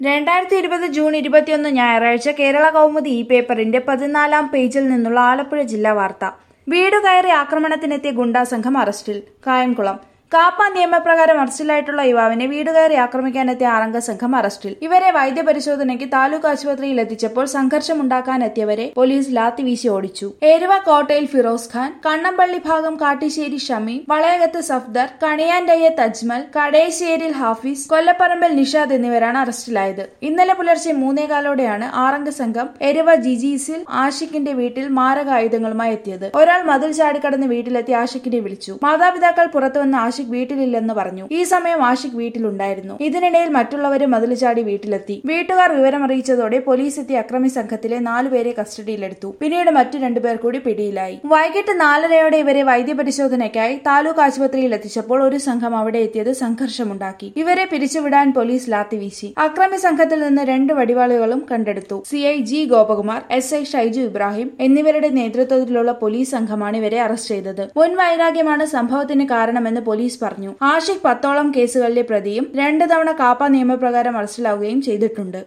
രണ്ടായിരത്തി ഇരുപത് ജൂൺ ഇരുപത്തിയൊന്ന് ഞായറാഴ്ച കേരള കൗമുദി ഈ പേപ്പറിന്റെ പതിനാലാം പേജിൽ നിന്നുള്ള ആലപ്പുഴ ജില്ലാ വാർത്ത വീട് കയറി ആക്രമണത്തിനെത്തിയ ഗുണ്ടാ സംഘം അറസ്റ്റിൽ കായംകുളം കാപ്പ നിയമപ്രകാരം അറസ്റ്റിലായിട്ടുള്ള യുവാവിനെ വീട് കയറി ആക്രമിക്കാനെത്തിയ ആറംഗ സംഘം അറസ്റ്റിൽ ഇവരെ വൈദ്യപരിശോധനയ്ക്ക് താലൂക്ക് ആശുപത്രിയിൽ എത്തിച്ചപ്പോൾ സംഘർഷമുണ്ടാക്കാനെത്തിയവരെ പോലീസ് ലാത്തി വീശി ഓടിച്ചു ഏരുവ കോട്ടയിൽ ഫിറോസ് ഖാൻ കണ്ണമ്പള്ളി ഭാഗം കാട്ടിശ്ശേരി ഷമീം വളയകത്ത് സഫ്ദർ കണിയാൻഡയ്യത്ത് അജ്മൽ കടേശ്ശേരിൽ ഹാഫീസ് കൊല്ലപ്പറമ്പിൽ നിഷാദ് എന്നിവരാണ് അറസ്റ്റിലായത് ഇന്നലെ പുലർച്ചെ മൂന്നേകാലോടെയാണ് ആറംഗ സംഘം എരുവ ജിജീസിൽ ആഷിഖിന്റെ വീട്ടിൽ മാരകായുധങ്ങളുമായി എത്തിയത് ഒരാൾ മതിൽ ചാടിക്കടന്ന് വീട്ടിലെത്തി ആഷിഖിനെ വിളിച്ചു മാതാപിതാക്കൾ പുറത്തുവന്ന് ആഷിഖ് വീട്ടിലില്ലെന്ന് പറഞ്ഞു ഈ സമയം ആഷിഖ് വീട്ടിലുണ്ടായിരുന്നു ഇതിനിടയിൽ മറ്റുള്ളവരും മതിൽ ചാടി വീട്ടിലെത്തി വീട്ടുകാർ വിവരമറിയിച്ചതോടെ പോലീസ് എത്തി അക്രമി സംഘത്തിലെ നാലുപേരെ കസ്റ്റഡിയിലെടുത്തു പിന്നീട് മറ്റു രണ്ടുപേർ കൂടി പിടിയിലായി വൈകിട്ട് നാലരയോടെ ഇവരെ വൈദ്യപരിശോധനയ്ക്കായി താലൂക്ക് ആശുപത്രിയിൽ എത്തിച്ചപ്പോൾ ഒരു സംഘം അവിടെ എത്തിയത് സംഘർഷമുണ്ടാക്കി ഇവരെ പിരിച്ചുവിടാൻ പോലീസ് ലാത്തി വീശി അക്രമി സംഘത്തിൽ നിന്ന് രണ്ട് വടിവാളുകളും കണ്ടെടുത്തു C I G Gopakumar S I Shaiju Ibrahim എന്നിവരുടെ നേതൃത്വത്തിലുള്ള പോലീസ് സംഘമാണ് ഇവരെ അറസ്റ്റ് ചെയ്തത് മുൻ വൈരാഗ്യമാണ് സംഭവത്തിന് കാരണമെന്ന് പോലീസ് പറഞ്ഞു ആഷിഖ് പത്തോളം കേസുകളിലെ പ്രതിയും രണ്ട് തവണ കാപ്പ നിയമപ്രകാരം അറസ്റ്റിലാവുകയും ചെയ്തിട്ടുണ്ട്